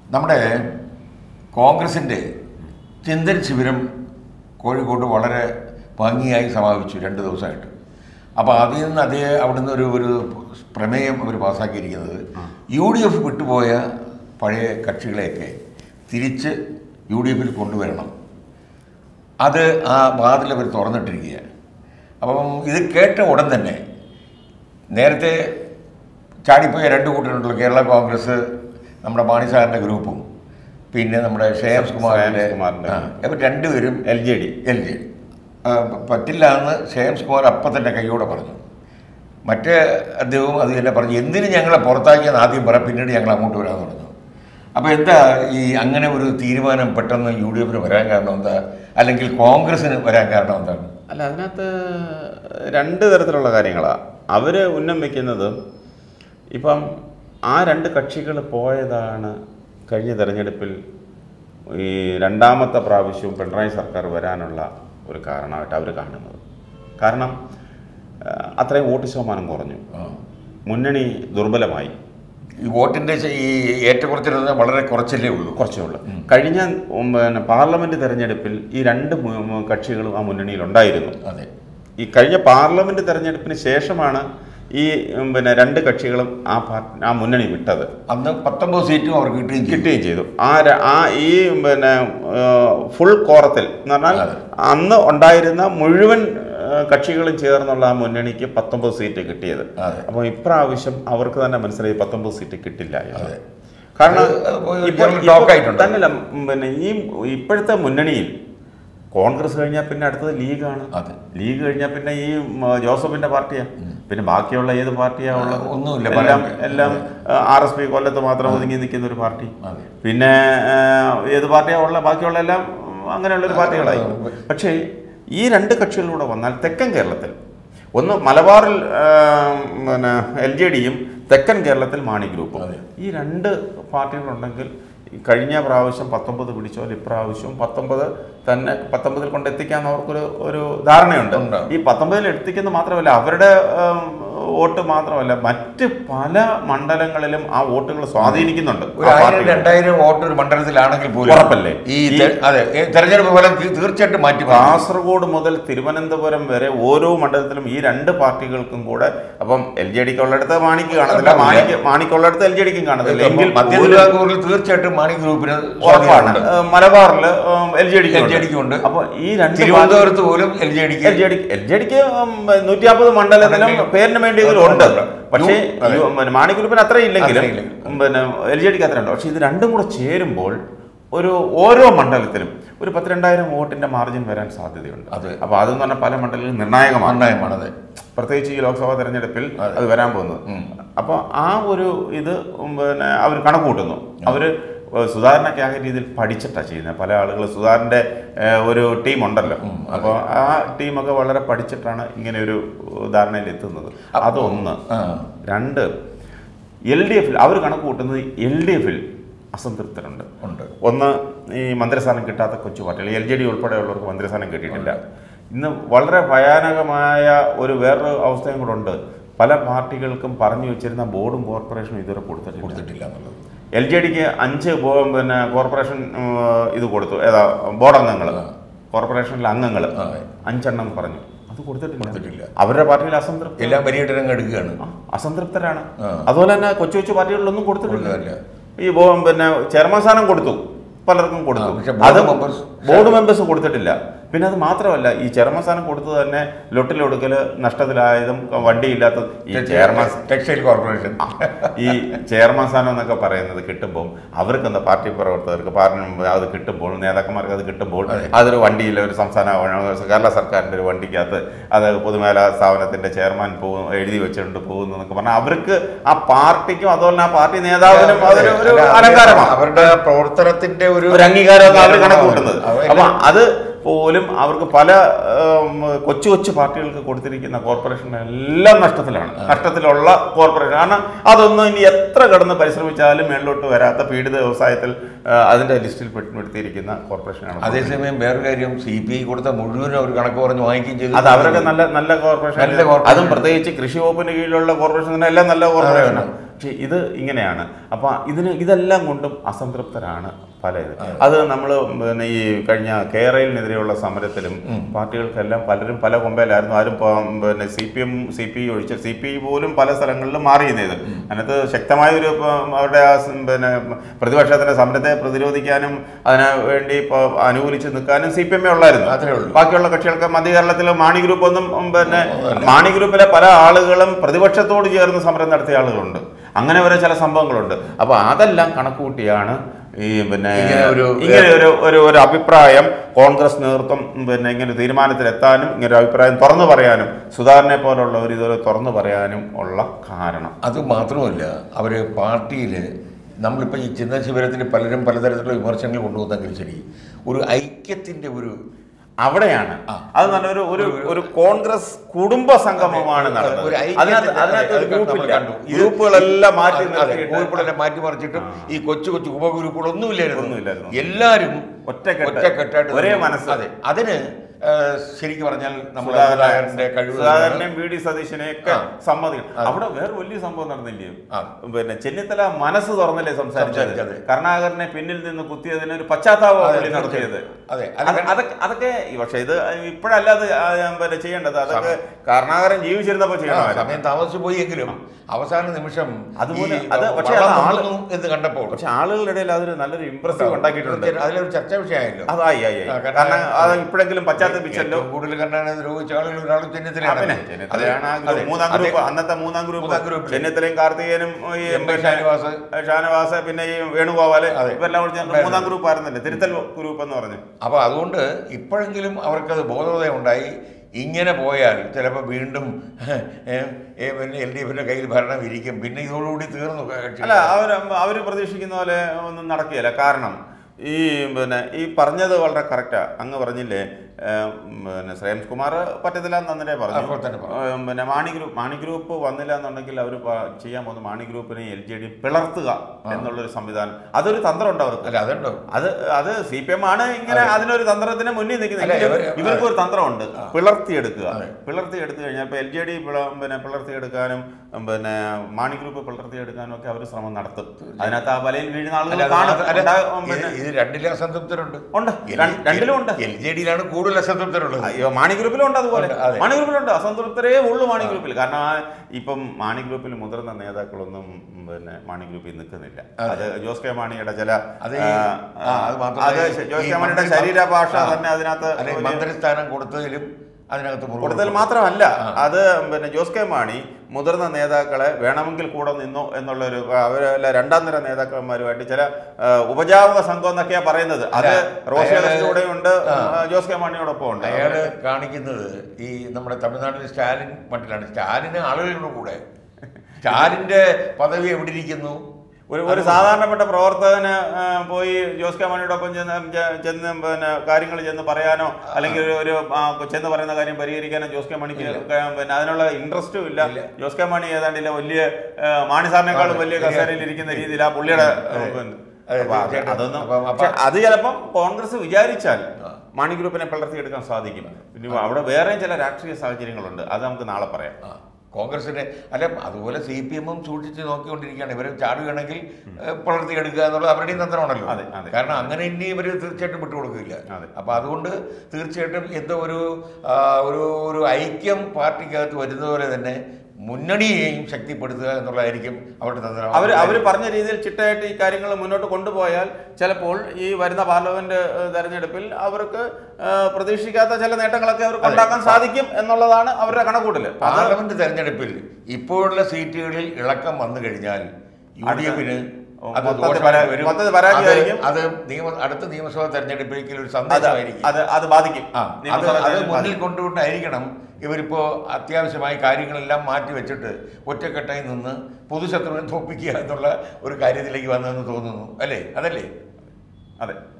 നമ്മുടെ കോൺഗ്രസിൻ്റെ ചിന്തൻ ശിബിരം കോഴിക്കോട്ട് വളരെ ഭംഗിയായി സമാപിച്ചു രണ്ട് ദിവസമായിട്ട് അപ്പോൾ അതിൽ നിന്ന് അതേ അവിടുന്ന് ഒരു ഒരു പ്രമേയം അവർ പാസ്സാക്കിയിരിക്കുന്നത് യു ഡി എഫ് വിട്ടുപോയ പഴയ കക്ഷികളെയൊക്കെ തിരിച്ച് യു ഡി എഫിൽ കൊണ്ടുവരണം അത് ആ വാതിൽ അവർ തുറന്നിട്ടിരിക്കുകയാണ് അപ്പം ഇത് കേട്ട ഉടൻ തന്നെ നേരത്തെ ചാടിപ്പോയ രണ്ട് കൂട്ടരുണ്ടല്ലോ കേരള കോൺഗ്രസ് നമ്മുടെ മാണി സാറിൻ്റെ ഗ്രൂപ്പും പിന്നെ നമ്മുടെ ശ്രേയംസ് കുമാറിൻ്റെ ശ്രേയംസ് കുമാറിൻ്റെ. ഇവർ രണ്ടുപേരും L J D L J പറ്റില്ല എന്ന് ശ്രേയംസ് കുമാർ അപ്പം തന്നെ കൈയോടെ പറഞ്ഞു മറ്റേ അദ്ദേഹവും അത് തന്നെ പറഞ്ഞു എന്തിന് ഞങ്ങളെ പുറത്താക്കിയെന്ന് ആദ്യം പറ പിന്നീട് ഞങ്ങൾ അങ്ങോട്ട് വരാമെന്ന് പറഞ്ഞു അപ്പോൾ എന്താ ഈ അങ്ങനെ ഒരു തീരുമാനം പെട്ടെന്ന് യു ഡി എഫിന് വരാൻ കാരണം എന്താ അല്ലെങ്കിൽ കോൺഗ്രസിന് വരാൻ കാരണം എന്താണ് അല്ല അതിനകത്ത് രണ്ട് തരത്തിലുള്ള കാര്യങ്ങളാണ് അവർ ഉന്നം വയ്ക്കുന്നത് ഇപ്പം ആ രണ്ട് കക്ഷികൾ പോയതാണ് കഴിഞ്ഞ തെരഞ്ഞെടുപ്പിൽ ഈ രണ്ടാമത്തെ പ്രാവശ്യവും പിണറായി സർക്കാർ വരാനുള്ള ഒരു കാരണമായിട്ട് അവർ കാണുന്നത് കാരണം ആ, അത്രയും വോട്ട് ശതമാനം കുറഞ്ഞു മുന്നണി ദുർബലമായി ഈ വോട്ടിൻ്റെ ഈ ഏറ്റക്കുറച്ചിൽ വളരെ കുറച്ചല്ലേ ഉള്ളൂ കുറച്ചേ ഉള്ളൂ കഴിഞ്ഞ ഉം, പിന്നെ പാർലമെന്റ് തെരഞ്ഞെടുപ്പിൽ ഈ രണ്ട് മു- മു- കക്ഷികളും ആ മുന്നണിയിൽ ഉണ്ടായിരുന്നു അതെ ഈ കഴിഞ്ഞ പാർലമെന്റ് തെരഞ്ഞെടുപ്പിന് ശേഷമാണ് ഈ ഉം, പിന്നെ രണ്ട് കക്ഷികളും ആ പാർ- ആ മുന്നണി വിട്ടത് അന്ന് പത്തൊമ്പത് സീറ്റും അവർക്ക് കിട്ടുകയും ചെയ്തു കിട്ടുകയും ചെയ്തു ആ ര- ആ ഈ ഉം, പിന്നെ ഫുൾ കോറത്തിൽ എന്ന് പറഞ്ഞാൽ അതെ. അന്ന് ഉണ്ടായിരുന്ന മുഴുവൻ ആ, കക്ഷികളും ചേർന്നുള്ള ആ മുന്നണിക്ക് പത്തൊമ്പത് സീറ്റ് കിട്ടിയത് അതെ. അപ്പോൾ ഇപ്രാവശ്യം അവർക്ക് തന്നെ മനസ്സിലായി പത്തൊമ്പത് സീറ്റ് കിട്ടില്ല എന്ന്. അതെ. കാരണം അത് അത് പോയി ഇപ്പോൾ ഒരു talk ആയിട്ടുണ്ട്. തന്നെയല്ല ഉം, പിന്നെ ഈ ഇപ്പോഴത്തെ മുന്നണിയിൽ കോൺഗ്രസ് കഴിഞ്ഞാൽ പിന്നെ അടുത്തത് ലീഗാണ് അതെ. ലീഗ് കഴിഞ്ഞാൽ പിന്നെ ഈ ഉം, ജോസഫിന്റെ പാർട്ടിയാണ് പിന്നെ ബാക്കിയുള്ള ഏത് പാർട്ടിയാ ഉള്ളത് ഒന്നുമില്ല, എല്ലാം പറയാൻ- എല്ലാം ആർ എസ് പി കൊല്ലത്ത് മാത്രം ഒതുങ്ങി നിൽക്കുന്ന ഒരു പാർട്ടി അതെ. പിന്നെ ആ, ഏത് പാർട്ടിയാ ഉള്ള ബാക്കിയുള്ള എല്ലാം ഉം, അങ്ങനെയുള്ള ഒരു പാർട്ടികളായി പക്ഷേ ഈ രണ്ട് കക്ഷികളിലൂടെ വന്നാൽ തെക്കൻ കേരളത്തിൽ ഒന്ന് മലബാറിൽ ആ, പിന്നെ എൽ ജെ ഡിയും തെക്കൻ കേരളത്തിൽ മാണി ഗ്രൂപ്പും അതെ. ഈ രണ്ട് പാർട്ടികളുണ്ടെങ്കിൽ ഈ കഴിഞ്ഞ പ്രാവശ്യം പത്തൊമ്പത് പിടിച്ചാൽ ഇപ്രാവശ്യം പത്തൊമ്പത് തന്നെ പത്തൊമ്പതിൽ കൊണ്ട് എത്തിക്കാന്ന് അവർക്കൊരു ഒരു ധാരണയുണ്ട് ഉണ്ട്. ഈ പത്തൊമ്പതിൽ എത്തിക്കുന്നത് മാത്രമല്ല അവരുടെ ഉം, വോട്ട് മാത്രമല്ല മറ്റ് പല മണ്ഡലങ്ങളിലും ആ വോട്ടുകൾ സ്വാധീനിക്കുന്നുണ്ട് ഒരു ആ ആയിരം പാർട്ടികൾ. രണ്ടായിരം വോട്ട് ഒരു മണ്ഡലത്തിലാണെങ്കിൽ പോലും ഉറപ്പല്ലേ? ഈ ഈ- തെ- അതെ ഈ തെരഞ്ഞെടുപ്പ് ഫലം തീ- തീർച്ചയായിട്ടും മാറ്റി പറയും. കാസർഗോഡ് മുതൽ തിരുവനന്തപുരം വരെ ഓരോ മണ്ഡലത്തിലും ഈ രണ്ട് പാർട്ടികൾക്കും കൂടെ അപ്പം എൽ ജെ ഡിക്ക് ഉള്ളിടത്ത് മാണിക്ക് കാണത്തില്ല മാണിക്ക് മാണിക്കുള്ളിടത്ത് എൽ ജെ ഡിക്കും കാണത്തില്ല എങ്കിൽ മധ്യ പോലും തിരുവിതാംകൂറിൽ തീർച്ചയായിട്ടും മാണി ഗ്രൂപ്പിന് ഉറപ്പാണ് സ്വാധീനമുണ്ട്. മലബാറിൽ എൽ ജെ ഡിക്ക് എൽ ജെ ഡിക്കും ഉണ്ട്. അപ്പൊ ഈ രണ്ട് തിരുവനന്തപുരത്ത് പോലും എൽ ജെ ഡിക്ക് L J D L J ഡിക്ക് നൂറ്റി അമ്പത് മണ്ഡലത്തിലും അതെ. പേരിന് വേണ്ടിയെങ്കിലും ഉണ്ട് ഉണ്ട്. പക്ഷേ അതെ. യു- പിന്നെ മാണി ഗ്രൂപ്പിന് അത്ര ഇല്ലെങ്കിലും അത്ര ഇല്ലെങ്കിലും. പിന്നെ എൽ ജെ ഡിക്ക് അത്ര ഉണ്ട് പക്ഷേ ഇത് രണ്ടും കൂടെ ചേരുമ്പോൾ ഒരു ഓരോ മണ്ഡലത്തിലും ഒരു പത്തിരണ്ടായിരം വോട്ടിന്റെ മാർജിൻ വരാൻ സാധ്യതയുണ്ട് അതെ. അപ്പൊ അതെന്ന് പറഞ്ഞാൽ പല മണ്ഡലങ്ങളിലും നിർണായകമാണ് നിർണയമാണ് അതെ പ്രത്യേകിച്ച് ഈ ലോക്സഭാ തെരഞ്ഞെടുപ്പിൽ അതെ. അത് വരാൻ പോകുന്നത് ഉം. അപ്പോൾ ആ ഒരു ഇത് ഉം പിന്നെ അവർ കണക്ക് കൂട്ടുന്നു അവർ സുധാരണയ്ക്കായ രീതിയിൽ പഠിച്ചിട്ടാണ് ചെയ്യുന്നത് പല ആളുകൾ സുധാറിൻ്റെ ഒരു ടീം ഉണ്ടല്ലോ ഉം, അതെ. അപ്പോൾ ആ ടീമൊക്കെ വളരെ പഠിച്ചിട്ടാണ് ഇങ്ങനെ ഒരു ധാരണയിൽ എത്തുന്നത് അതൊന്ന് ആ രണ്ട് എൽ ഡി എഫിൽ അവർ കണക്ക് കൂട്ടുന്നത് എൽ ഡി എഫിൽ അസംതൃപ്തരുണ്ട് ഉണ്ട് ഒന്ന് ഈ മന്ത്രിസ്ഥാനം കിട്ടാത്ത കൊച്ചു പാർട്ടികൾ എൽ ജെ ഡി ഉൾപ്പെടെയുള്ളവർക്ക് മന്ത്രിസ്ഥാനം കിട്ടിയിട്ടില്ല ഇന്ന് വളരെ ഭയാനകമായ ഒരു വേറൊരു അവസ്ഥയും കൂടെ ഉണ്ട് പല പാർട്ടികൾക്കും പറഞ്ഞു വെച്ചിരുന്ന ബോർഡും കോർപ്പറേഷനും ഇതുവരെ കൊടുത്തിട്ടില്ല കൊടുത്തിട്ടില്ല എന്നുള്ളത് എൽ ജെ ഡിക്ക് അഞ്ച് ബോ- പിന്നെ കോർപ്പറേഷൻ ഉം, ഇത് കൊടുത്തു ഏതാ ബോർഡ് അംഗങ്ങൾ കോർപ്പറേഷനിലെ അംഗങ്ങൾ ആ. അഞ്ചെണ്ണം പറഞ്ഞു അത് കൊടുത്തിട്ടില്ല കൊടുത്തിട്ടില്ല. അവരുടെ പാർട്ടിയിൽ അസംതൃപ്തി എല്ലാം പര്യടനം എടുക്കുകയാണ് ആ, അസംതൃപ്തരാണ് ആ. അതുപോലെ തന്നെ കൊച്ചു കൊച്ചു പാർട്ടികളിലൊന്നും കൊടുത്തിട്ടില്ല കൊടുക്കാറില്ല. ഈ ബോ- പിന്നെ ചെയർമാൻ സ്ഥാനം കൊടുത്തു പലർക്കും കൊടുത്തു ആ, പക്ഷെ ബോർഡ് അത് മെമ്പേഴ്സ് ബോർഡ് മെമ്പേഴ്സ് കൊടുത്തിട്ടില്ല പിന്നെ അത് മാത്രമല്ല ഈ ചെയർമാൻ സ്ഥാനം കൊടുത്തത് തന്നെ ലൊട്ടിലൊടുക്കല് നഷ്ടത്തിലായതും വണ്ടിയില്ലാത്തത് ഈ ചെയർമാൻ ടെക്സ്റ്റൈൽ കോർപ്പറേഷൻ ഈ ചെയർമാൻ സ്ഥാനം എന്നൊക്കെ പറയുന്നത് കിട്ടുമ്പോൾ അവർക്ക് എന്താ പാർട്ടി പ്രവർത്തകർക്ക് പാർട്ടി അത് കിട്ടുമ്പോൾ നേതാക്കന്മാർക്ക് അത് കിട്ടുമ്പോൾ അതെ. അതൊരു വണ്ടിയിൽ ഒരു സംസ്ഥാന കേരള സർക്കാരിൻ്റെ ഒരു വണ്ടിക്കകത്ത് അത് പൊതുമേഖലാ സ്ഥാപനത്തിന്റെ ചെയർമാൻ പോകും എഴുതി വെച്ചിട്ടുണ്ട് പോകുന്നു എന്നൊക്കെ പറഞ്ഞാൽ അവർക്ക് ആ പാർട്ടിക്കും അതുപോലെ തന്നെ ആ പാർട്ടി നേതാവിനും അതൊരു ഒരു അല്ല, അലങ്കാരമാണ് അവരുടെ പ്രവർത്തനത്തിന്റെ ഒരു ഒരു അംഗീകാരമൊക്കെ അവർ കണക്ക് കൂട്ടുന്നത് അവ- അപ്പൊ അത് പോലും അവർക്ക് പല ഉം, കൊച്ചു കൊച്ചു പാർട്ടികൾക്ക് കൊടുത്തിരിക്കുന്ന കോർപ്പറേഷൻ എല്ലാം നഷ്ടത്തിലാണ് നഷ്ടത്തിലുള്ള കോർപ്പറേഷൻ കാരണം അതൊന്നും ഇനി എത്ര കടന്ന് പരിശ്രമിച്ചാലും മേളിലോട്ട് വരാത്ത പീഡിത വ്യവസായത്തിൽ ആ, അതിന്റെ ലിസ്റ്റിൽ പെടുത്തിയിരിക്കുന്ന കോർപ്പറേഷനാണ് അതേസമയം വേറൊരു കാര്യം സി പി ഐ കൊടുത്ത മുഴുവനും അവർ കണക്ക് പറഞ്ഞ് വാങ്ങിക്കുകയും ചെയ്തു അത് അവരൊക്കെ നല്ല നല്ല കോർപ്പറേഷൻ നല്ല കോർപ്പറേഷൻ. അതും പ്രത്യേകിച്ച് കൃഷി വകുപ്പിന് കീഴിലുള്ള കോർപ്പറേഷൻ തന്നെ എല്ലാം നല്ല കോർപ്പറേഷനാണ് പക്ഷേ ഇത് ഇങ്ങനെയാണ് അപ്പോൾ ഇതിന് ഇതെല്ലാം കൊണ്ടും അസംതൃപ്തരാണ് പല ഇത് അത് നമ്മൾ പിന്നെ ഈ കഴിഞ്ഞ കേരളത്തിനെതിരെയുള്ള സമരത്തിലും പാർട്ടികൾക്കെല്ലാം പലരും പല കൊമ്പയിലായിരുന്നു ആരും പ- പിന്നെ C P M C P ഒഴിച്ച് സി പി പോലും പല സ്ഥലങ്ങളിലും മാറിയത് അതിനകത്ത് ശക്തമായ ഒരു പ- അവരുടെ ആ സം- പിന്നെ പ്രതിപക്ഷത്തിന്റെ സമരത്തെ പ്രതിരോധിക്കാനും അതിന് വേണ്ടി ഇപ്പൊ അനുകൂലിച്ച് നിൽക്കാനും സി പി എമ്മേ ഉള്ളായിരുന്നു അത്രേ ഉള്ളൂ. ബാക്കിയുള്ള കക്ഷികൾക്ക് മധ്യ കേരളത്തിൽ മാണി ഗ്രൂപ്പ് ഒന്നും ഉം, പിന്നെ മാണി ഗ്രൂപ്പിലെ പല ആളുകളും പ്രതിപക്ഷത്തോട് ചേർന്ന് സമരം നടത്തിയ ആളുകളുണ്ട് അങ്ങനെ വരെ ചില സംഭവങ്ങളുണ്ട് അപ്പൊ അതെല്ലാം കണക്കുകൂട്ടിയാണ് ഈ പിന്നെ ഇങ്ങനെ ഒരു- ഇങ്ങനെ ഒരു ഒരു ഒരു അഭിപ്രായം കോൺഗ്രസ് നേതൃത്വം ഉം, പിന്നെ ഇങ്ങനെ ഒരു തീരുമാനത്തിലെത്താനും ഇങ്ങനെ ഒരു അഭിപ്രായം തുറന്നു പറയാനും സുധാകരനെ പോലുള്ളവർ ഇതുപോലെ തുറന്നു പറയാനും ഉള്ള കാരണം അത് മാത്രമല്ല അവർ പാർട്ടിയിൽ നമ്മളിപ്പോൾ ഈ ചിന്ത ശിബിരത്തിൽ പലരും പലതരത്തിലുള്ള വിമർശനങ്ങൾ കൊണ്ടുവന്നെങ്കിൽ ശരി ഒരു ഐക്യത്തിൻ്റെ ഒരു അവിടെയാണ് അത് നല്ലൊരു ഒരു ഒരു കോൺഗ്രസ് കുടുംബ സംഗമമാണ് നടന്നത് ഒരു അതിനകത്ത് ഐക്യത്തിന്റെ- അതിനകത്ത് ഒരു അത് നമ്മൾ ഗ്രൂപ്പില്ല കണ്ടു. ഇത് ഗ്രൂപ്പുകളെല്ലാം മാറ്റി അതെ, നിർത്തിയിട്ട് ഗ്രൂപ്പുകളെല്ലാം മാറ്റി മറിച്ചിട്ടും ഈ കൊച്ചു കൊച്ചു ഉപഗ്രൂപ്പുകളൊന്നും ഇല്ലായിരുന്നു ഒന്നുമില്ലായിരുന്നു. എല്ലാവരും ഒറ്റക്കെട്ട്. ഒറ്റക്കെട്ടായിട്ട് ഒരേ നിന്ന് മനസ്സ്. അതെ അതിന് ആ, ശരിക്കും പറഞ്ഞാൽ നമ്മുടെ സുധാകരൻ- സുധാകരന്റെ കഴിവ് സുധാകരനെയും വി ഡി സതീശനെയൊക്കെ ആ. സമ്മതിക്കണം അവിടെ വേറെ വലിയ സംഭവം നടന്നില്ലയോ ആ. പിന്നെ ചെന്നിത്തല മനസ്സ് തുറന്നല്ലേ സംസാരിച്ചത് സംസാരിച്ചത്. കരുണാകരനെ പിന്നിൽ നിന്ന് കുത്തിയതിന് ഒരു പശ്ചാത്താപം അതെ, പുള്ളി നടത്തിയത് അതെ അത് അതൊക്കെ അതൊക്കെ പക്ഷെ ഇത് ഇപ്പോഴല്ല അത് ആ, പിന്നെ ചെയ്യേണ്ടത് അതൊക്കെ കരുണാകരൻ ജീവിച്ചിരുന്നപ്പോ ആ, ചെയ്യണം സമയം താമസിച്ചു പോയി എങ്കിലും അവസാന നിമിഷം അതുപോലെ ഈ അത് പക്ഷേ വള്ളം അത് ആള് പൊങ്ങുന്നു എന്ന് കണ്ടപ്പോൾ പക്ഷെ ആളുകളുടെ ഇടയിൽ അതൊരു നല്ലൊരു ഇമ്പ്രസീവ് ഉണ്ടാക്കിയിട്ടുണ്ട് അതിലൊരു ചർച്ചാ വിഷയമായല്ലോ അതായി ആയി ആയി. ആ, കാരണം കാരണം അത് ഇപ്പോഴെങ്കിലും പശ്ചാത്തപിച്ചല്ലോ ഏറ്റവും കൂടുതൽ കണ്ടാണ് ദ്രോഹിച്ച ആളുകൾ ഒരാൾ ആ, ചെന്നിത്തലയാണ് പിന്നെ ചെന്നിത്തലയാണ് ആ ഗ്രൂപ്പ്. മൂന്നാം ഗ്രൂപ്പ് അന്നത്തെ മൂന്നാം ഗ്രൂപ്പ് മൂന്നാം ഗ്രൂപ്പില്. ചെന്നിത്തലയും കാർത്തികേയനും ഈ എം എ ഷാനിവാസ്. ഷാനവാസ് പിന്നെ ഈ വേണുഗോപാല് അതെ. ഇവരെല്ലാം കൂടി ചേർന്ന് മൂന്നാം ഗ്രൂപ്പ് ആയിരുന്നല്ലേ തിരുത്തൽ ഗ്രൂപ്പ് എന്ന് പറഞ്ഞു അപ്പോൾ അതുകൊണ്ട് ഇപ്പോഴെങ്കിലും അവർക്കത് ബോധോദയം ഉണ്ടായി ഇങ്ങനെ പോയാൽ ചിലപ്പോൾ വീണ്ടും എൽ ഡി എഫിൻ്റെ കയ്യിൽ ഭരണം ഇരിക്കും പിന്നെ ഇതോടുകൂടി തീർന്നു കക്ഷി. അല്ല അവർ അവർ പ്രതീക്ഷിക്കുന്ന പോലെ ഒന്നും നടക്കുകയില്ല കാരണം ഈ പിന്നെ ഈ പറഞ്ഞത് വളരെ കറക്റ്റാ അങ്ങ് പറഞ്ഞില്ലേ ഏം, പിന്നെ ശ്രേയംസ് കുമാർ പറ്റത്തില്ല എന്ന് അന്നേരെ പറഞ്ഞു അപ്പോൾ തന്നെ പറഞ്ഞു. ഏം, പിന്നെ മാണി ഗ്രൂപ്പ് മാണി ഗ്രൂപ്പ് വന്നില്ല എന്നുണ്ടെങ്കിൽ അവർ ചെയ്യാൻ പോകുന്ന മാണി ഗ്രൂപ്പിനെ എൽ ജെ ഡി പിളർത്തുക എന്നുള്ളൊരു സംവിധാനം അതൊരു തന്ത്രം ഉണ്ട് അവർക്ക് അല്ല അതുണ്ടോ അത് അത് സി പി എം ആണ് ഇങ്ങനെ അതിനൊരു തന്ത്രത്തിന് മുന്നിൽ നിൽക്കുന്നത് അല്ല, എങ്കിലും ഇവര് ഇവർക്ക് ഒരു തന്ത്രമുണ്ട് പിളർത്തിയെടുക്കുക അതെ. പിളർത്തിയെടുത്തു കഴിഞ്ഞാൽ ഇപ്പോൾ എൽ ജെ ഡി പിന്നെ പിളർത്തിയെടുക്കാനും ഉം, പിന്നെ മാണി ഗ്രൂപ്പ് പിളർത്തിയെടുക്കാനും ഒക്കെ അവർ ശ്രമം നടത്തും അതിനകത്ത് ആ വലയിൽ വീഴുന്ന ആളുകൾ അല്ല, കാണും അത് അല്ല, ഉണ്ടാകും, ഇത് പിന്നെ ഇത് രണ്ടിലും അസംതൃപ്തരുണ്ട് ഉണ്ട് ര- രണ്ടിലും ഉണ്ട് എൽ ജെ ഡിയിലാണ് കൂടുതൽ അസംതൃപ്തരുള്ളത് അയ്യോ മാണി ഗ്രൂപ്പിലും ഉണ്ട് അതുപോലെ ഉണ്ട്, അതെ. മാണി ഗ്രൂപ്പിലുണ്ട് അസംതൃപ്തരേ ഉള്ളൂ മാണി ഗ്രൂപ്പിൽ കാരണം ആ ഇപ്പം മാണി ഗ്രൂപ്പിൽ മുതിർന്ന നേതാക്കളൊന്നും ഉം, പിന്നെ മാണി ഗ്രൂപ്പിൽ നിൽക്കുന്നില്ല അത് ജോസ് കെ മാണിയുടെ ചില അത് ആ, ഈ- ആ, അത് മാത്രമല്ല അത് ഈ- ജോസ് ഈ കെ മാണിയുടെ മന്ത്രി- ശരീരഭാഷ ആ. തന്നെ അതിനകത്ത് അല്ലെ ഒരു- മന്ത്രിസ്ഥാനം കൊടുത്തതിലും അതിനകത്ത് മുറിവ് കൊടുത്തൽ കൊടുത്തു. മാത്രമല്ല അത് പിന്നെ ജോസ് കെ മാണി മുതിർന്ന നേതാക്കളെ വേണമെങ്കിൽ കൂടെ നിന്നോ എന്നുള്ളൊരു അവരല്ല രണ്ടാം നിര നേതാക്കന്മാരുമായിട്ട് ചില ആ, ഉപജാപക സംഘം എന്നൊക്കെയാ പറയുന്നത് അത് അല്ല, റോഷി അയാള് അഗസ്റ്റിലൂടെ ഉണ്ട് ആ. ജോസ് കെ മാണിയോടൊപ്പം ഉണ്ട് അയാള് കാണിക്കുന്നത് ഈ നമ്മുടെ തമിഴ്നാട്ടിൽ സ്റ്റാലിൻ മട്ടിലാണ് സ്റ്റാലിന് ആളുകളുടെ കൂടെ സ്റ്റാലിന്റെ പദവി എവിടെ ഇരിക്കുന്നു ഒരു ഒരു സാധാരണപ്പെട്ട പ്രവർത്തകന് ആ, പോയി ജോസ് കെ മാണിയോടൊപ്പം ചെന്ന് ചെ- ചെന്ന് പിന്നെ കാര്യങ്ങൾ ചെന്ന് പറയാനോ അല്ലെങ്കിൽ ഒരു- ഒരു ആ, ചെന്ന് പറയുന്ന കാര്യം പരിഹരിക്കാനോ ജോസ് കെ മണിക്ക് ക- പിന്നെ അതിനുള്ള ഇൻട്രസ്റ്റും ഇല്ല ജോസ് കെ മാണി ഏതാണ്ടില്ല വലിയ ആ, മാണി സാറിനേക്കാളും വലിയ കസേരയിൽ ഇരിക്കുന്ന രീതിയിൽ ആ പുള്ളിയുടെ പിന്നെ, അതെ, അപ്പൊ അത് തീർച്ചയായിട്ടും. അതൊന്നും അപ്പം- അപ്പം- പക്ഷെ അത് ചിലപ്പം കോൺഗ്രസ് വിചാരിച്ചാൽ മാണി ഗ്രൂപ്പിനെ പിളർത്തിയെടുക്കാൻ സാധിക്കും പിന്നെ അവിടെ വേറെയും ചില രാഷ്ട്രീയ സാഹചര്യങ്ങളുണ്ട് അത് നമുക്ക് നാളെ പറയാം ആ, കോൺഗ്രസിന്റെ അല്ല അതുപോലെ സി പി എമ്മും സൂക്ഷിച്ച് നോക്കിക്കൊണ്ടിരിക്കുകയാണ് ഇവർ ചാടുകയാണെങ്കിൽ ഏഹ്, പിളർത്തിയെടുക്കുക എന്നുള്ളത് അവരുടെയും തന്ത്രമാണല്ലോ അതെ, അതെ. കാരണം അങ്ങനെ ഇനി ഇവർ തീർച്ചയായിട്ടും വിട്ടുകൊടുക്കില്ല അതെ. അപ്പൊ അതുകൊണ്ട് തീർച്ചയായിട്ടും എന്തോ ഒരു ആ, ഒരു ഒരു ഐക്യം പാർട്ടിക്കകത്ത് വരുന്ന പോലെ തന്നെ മുന്നണിയെയും ശക്തിപ്പെടുത്തുക എന്നുള്ളതായിരിക്കും അവരുടെ തന്ത്രം അവർ അവർ പറഞ്ഞ രീതിയിൽ ചിട്ടയായിട്ട് ഈ കാര്യങ്ങൾ മുന്നോട്ട് കൊണ്ടുപോയാൽ ചിലപ്പോൾ ഈ വരുന്ന പാർലമെന്റ് ഏഹ്, തെരഞ്ഞെടുപ്പിൽ അവർക്ക് ഏഹ്, പ്രതീക്ഷിക്കാത്ത ചില നേട്ടങ്ങളൊക്കെ അവർക്ക് ഉണ്ടാക്കാൻ സാധിക്കും എന്നുള്ളതാണ് അവരുടെ കണക്കൂട്ടൽ പാർലമെന്റ് തെരഞ്ഞെടുപ്പിൽ ഇപ്പോഴുള്ള സീറ്റുകളിൽ ഇളക്കം വന്നു കഴിഞ്ഞാൽ യു ഡി എഫിന് അത് മൊത്തത്തിൽ ദോഷമായിട്ട് പരാ- വരും. മൊത്തത്തിൽ പരാജയമായിരിക്കും. അത് അത് നിയമ അടുത്ത നിയമസഭാ തെരഞ്ഞെടുപ്പിലേക്ക് ഒരു അത് സന്ദേശമായിരിക്കും അത് അത് ബാധിക്കും ആ, അത് നിയമസഭാ അത് തെരഞ്ഞെടുപ്പ് മുന്നിൽ ബാധിക്കും. കൊണ്ടുകൊണ്ടായിരിക്കണം ഇവരിപ്പോ അത്യാവശ്യമായ കാര്യങ്ങളെല്ലാം മാറ്റി വെച്ചിട്ട് ഒറ്റക്കെട്ടായി നിന്ന് പൊതുശത്രുവിനെ തോപ്പിക്കുക എന്നുള്ള ഒരു കാര്യത്തിലേക്ക് വന്നതെന്ന് തോന്നുന്നു അല്ലേ അതല്ലേ അതെ